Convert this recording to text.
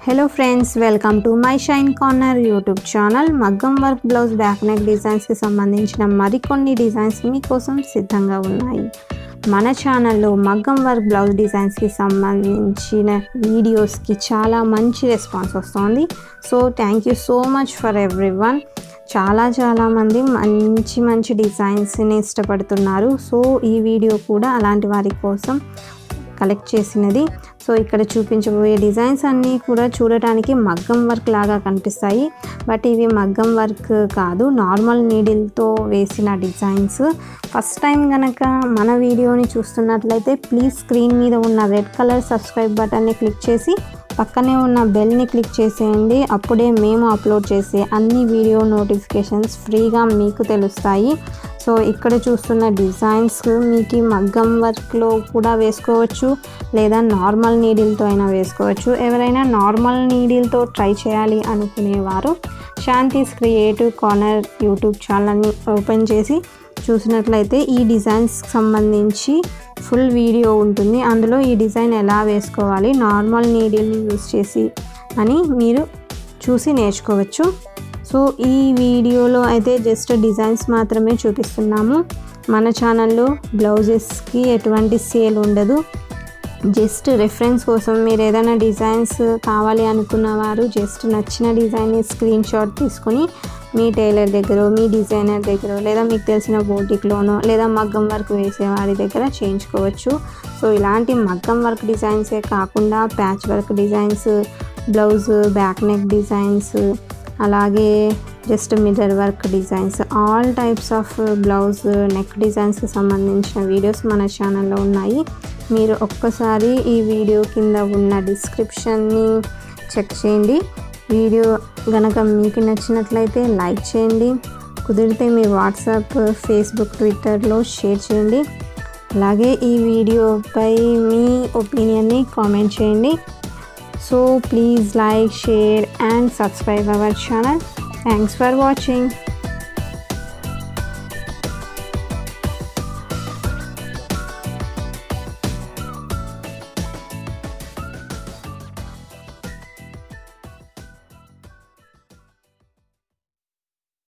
hello friends welcome to my shine corner YouTube channel మగ్గం work blouse back neck డిజైన్స్కి సంబంధించిన మరికొన్ని designs మీకోసం సిద్ధంగా ఉన్నాయి మన ఛానల్లో మగ్గం వర్క్ బ్లౌజ్ డిజైన్స్కి సంబంధించిన వీడియోస్కి చాలా మంచి రెస్పాన్స్ వస్తుంది so thank you so much for everyone చాలా చాలామంది మంచి మంచి డిజైన్స్ని ఇష్టపడుతున్నారు సో ఈ వీడియో కూడా అలాంటి వారి కోసం కలెక్ట్ చేసినది సో ఇక్కడ చూపించబోయే డిజైన్స్ అన్నీ కూడా చూడటానికి మగ్గం వర్క్ లాగా కనిపిస్తాయి బట్ ఇవి మగ్గం వర్క్ కాదు నార్మల్ నీడిల్తో వేసిన డిజైన్స్ ఫస్ట్ టైం కనుక మన వీడియోని చూస్తున్నట్లయితే ప్లీజ్ స్క్రీన్ మీద ఉన్న రెడ్ కలర్ సబ్స్క్రైబ్ బటన్ని క్లిక్ చేసి పక్కనే ఉన్న బెల్ని క్లిక్ చేసేయండి అప్పుడే మేము అప్లోడ్ చేసే అన్ని వీడియో నోటిఫికేషన్స్ ఫ్రీగా మీకు తెలుస్తాయి సో ఇక్కడ చూస్తున్న డిజైన్స్ మీకు మగ్గం వర్క్లో కూడా వేసుకోవచ్చు లేదా నార్మల్ నీడిల్తో అయినా వేసుకోవచ్చు ఎవరైనా నార్మల్ నీడిల్తో ట్రై చేయాలి అనుకునేవారు శాంతీస్ క్రియేటివ్ కార్నర్ యూట్యూబ్ ఛానల్ని ఓపెన్ చేసి చూసినట్లయితే ఈ డిజైన్స్కి సంబంధించి ఫుల్ వీడియో ఉంటుంది అందులో ఈ డిజైన్ ఎలా వేసుకోవాలి నార్మల్ నీడిల్ని యూస్ చేసి అని మీరు చూసి నేర్చుకోవచ్చు సో ఈ వీడియోలో అయితే జస్ట్ డిజైన్స్ మాత్రమే చూపిస్తున్నాము మన ఛానల్లో బ్లౌజెస్కి ఎటువంటి సేల్ ఉండదు జస్ట్ రెఫరెన్స్ కోసం మీరు ఏదైనా డిజైన్స్ కావాలి అనుకున్న వారు జస్ట్ నచ్చిన డిజైన్ని స్క్రీన్ షాట్ తీసుకొని మీ టైలర్ దగ్గర మీ డిజైనర్ దగ్గర లేదా మీకు తెలిసిన బోటిక్లోనో లేదా మగ్గం వర్క్ వేసే వారి దగ్గర చేయించుకోవచ్చు సో ఇలాంటి మగ్గం వర్క్ డిజైన్సే కాకుండా patch work designs blouse back neck designs అలాగే just mirror work designs all types of blouse neck డిజైన్స్కి సంబంధించిన వీడియోస్ మన ఛానల్లో ఉన్నాయి మీరు ఒక్కసారి ఈ వీడియో కింద ఉన్న డిస్క్రిప్షన్ని చెక్ చేయండి వీడియో గనక మీకు నచ్చినట్లయితే లైక్ చేయండి కుదిరితే మీ వాట్సాప్ ఫేస్బుక్ ట్విట్టర్లో షేర్ చేయండి అలాగే ఈ వీడియోపై మీ ఒపీనియన్ని కామెంట్ చేయండి so please like share and subscribe our channel thanks for watching